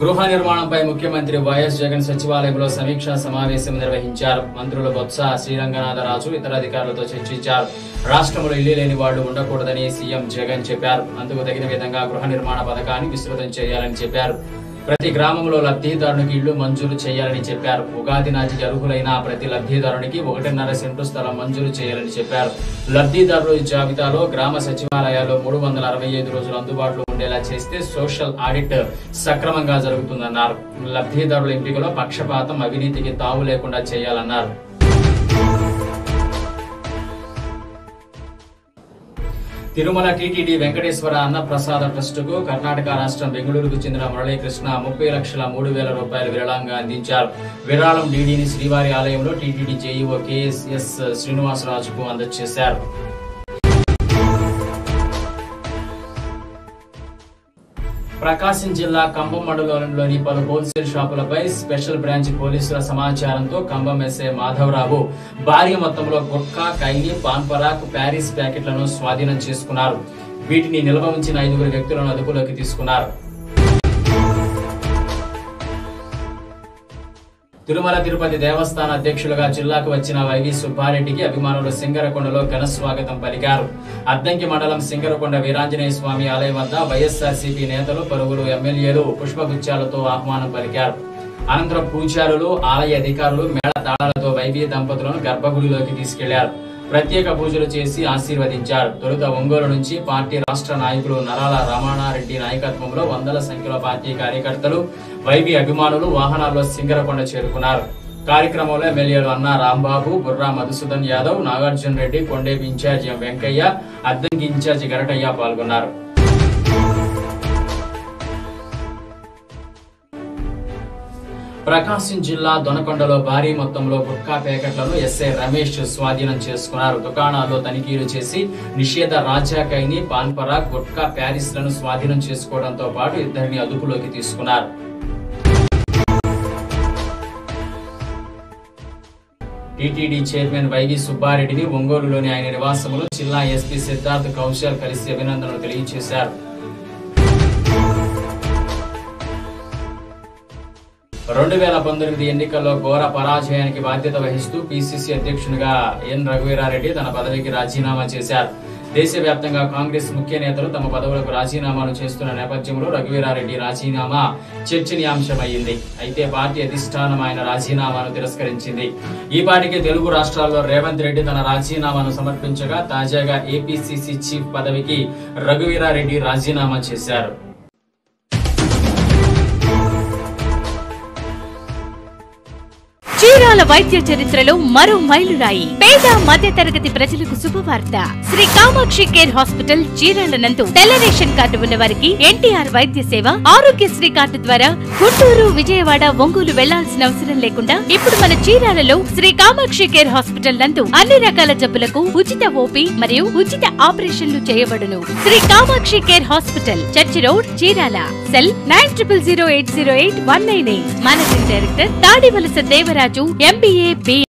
గృహ నిర్మాణంపై ముఖ్యమంత్రి వైఎస్ జగన్ సచివాలయంలో సమీక్షా సమావేశం నిర్వహించారు మంత్రులు బొత్స శ్రీరంగనాథరాజు ఇతర అధికారులతో చర్చించారు రాష్ట్రంలో ఇల్లు లేని వాళ్లు ఉండకూడదని సీఎం జగన్ చెప్పారు అందుకు తగిన విధంగా గృహ నిర్మాణ పథకాన్ని విస్తృతం చేయాలని చెప్పారు ప్రతి గ్రామంలో లబ్ధిదారునికి ఇళ్లు మంజూరు చేయాలని చెప్పారు ఉగాది నాటికి అర్హులైన ప్రతి లబ్ధిదారునికి ఒకటిన్నర సెంటు స్థలం మంజూరు చేయాలని చెప్పారు లబ్ధిదారుల జాబితాలో గ్రామ సచివాలయాల్లో మూడు వందల అరవై ఐదు రోజులు అందుబాటులో ఉండేలా చేస్తే సోషల్ ఆడిట్ సక్రమంగా జరుగుతుందన్నారు లబ్ధిదారుల ఎంపికలో పక్షపాతం అవినీతికి తావు లేకుండా చేయాలన్నారు తిరుమల టీటీడీ వెంకటేశ్వర అన్నప్రసాద ట్రస్టుకు కర్ణాటక రాష్ట్రం బెంగళూరుకు చెందిన మురళీకృష్ణ ముప్పై లక్షల మూడు వేల రూపాయలు విరాళంగా అందించారు విరాళం డీడీని శ్రీవారి ఆలయంలో టీటీడీ జేఈఓ కేఎస్ఎస్ శ్రీనివాసరాజుకు అందజేశారు ప్రకాశం జిల్లా కంబం మండలంలోని పలు హోల్సేల్ షాపులపై స్పెషల్ బ్రాంచ్ పోలీసుల సమాచారంతో కంబం ఎస్ఐ మాధవరావు భారీ మొత్తంలో గుట్కా కైని పాన్ పరాక్ ప్యారిస్ ప్యాకెట్లను స్వాధీనం చేసుకున్నారు వీటిని నిల్వ ఉంచిన ఐదుగురు వ్యక్తులను అదుపులోకి తీసుకున్నారు తిరుమల తిరుపతి దేవస్థాన అధ్యక్షులుగా జిల్లాకు వచ్చిన వైవి సుబ్బారెడ్డికి అభిమానులు సింగరకొండలో ఘన స్వాగతం పలికారు అద్దంకి మండలం సింగరకొండ వీరాంజనేయ స్వామి ఆలయం వద్ద వైఎస్ఆర్సీపీ నేతలు పలువురు ఎమ్మెల్యేలు పుష్పగుచ్చాలతో ఆహ్వానం పలికారు అనంతరం పూజారులు ఆలయ అధికారులు మేళ తాళాలతో వైవి దంపతులను గర్భగుడిలోకి తీసుకెళ్లారు ప్రత్యేక పూజలు చేసి ఆశీర్వదించారు తొలుత ఒంగోలు నుంచి పార్టీ రాష్ట్ర నాయకులు నరాల రమణారెడ్డి నాయకత్వంలో వందల సంఖ్యలో పార్టీ కార్యకర్తలు వైవి అభిమానులు వాహనాల్లో సింగరకొండ చేరుకున్నారు కార్యక్రమంలో ఎమ్మెల్యేలు Anna Rambabu Burra Madhusudan Yadav Nagarjuna Reddy Kondepi incharge M Venkaiah Addanki incharge Garataiah పాల్గొన్నారు ప్రకాశం జిల్లా దొనకొండలో భారీ మొత్తంలో గుట్కా ప్యాకెట్లను ఎస్ఐ రమేష్ స్వాధీనం చేసుకున్నారు దుకాణాల్లో తనిఖీలు చేసి నిషేధ రాజాకైని పాన్పరా గుట్కా ప్యారిస్లను స్వాధీనం చేసుకోవడంతో పాటు ఇద్దరిని అదుపులోకి తీసుకున్నారు టీటీడీ చైర్మన్ వైవి సుబ్బారెడ్డిని ఒంగోలులోని ఆయన నివాసంలో జిల్లా ఎస్పీ సిద్ధార్థ్ కౌశల్ కలిసి అభినందనలు తెలియజేశారు రెండు వేల పంతొమ్మిది ఎన్నికల్లో ఘోర పరాజయానికి బాధ్యత వహిస్తూ పిసిసి అధ్యక్షునిగా ఎన్ రఘువీరారెడ్డి తన పదవికి రాజీనామా చేశారు దేశవ్యాప్తంగా కాంగ్రెస్ ముఖ్య నేతలు తమ పదవులకు రాజీనామాలు చేస్తున్న నేపథ్యంలో రఘువీరారెడ్డి రాజీనామా చర్చనీయాంశమైంది అయితే పార్టీ అధిష్టానం ఆయన రాజీనామాను తిరస్కరించింది ఈ పాటికి తెలుగు రాష్ట్రాల్లో రేవంత్ రెడ్డి తన రాజీనామాను సమర్పించగా తాజాగా ఏపీసీసీ చీఫ్ పదవికి రఘువీరారెడ్డి రాజీనామా చేశారు చీరాల వైద్య చరిత్రలో మరో మైలురాయి పేద మధ్య తరగతి ప్రజలకు శుభవార్త శ్రీ కామాక్షి కేర్ హాస్పిటల్ చీరాల నందు తెల్ల రేషన్ కార్డు ఉన్న వారికి ఎన్టీఆర్ వైద్య సేవ ఆరోగ్యశ్రీ కార్డు ద్వారా గుంటూరు విజయవాడ ఒంగోలు వెళ్లాల్సిన అవసరం లేకుండా ఇప్పుడు మన చీరాలలో శ్రీ కామాక్షి కేర్ హాస్పిటల్ నందు అన్ని రకాల జబ్బులకు ఉచిత ఓపీ మరియు ఉచిత ఆపరేషన్లు చేయబడును Shri Kamakshi care hospital church road Chirala cell nine triple zero eight zero eight one nine eight managing director Tadivalasa Devaraju MBA B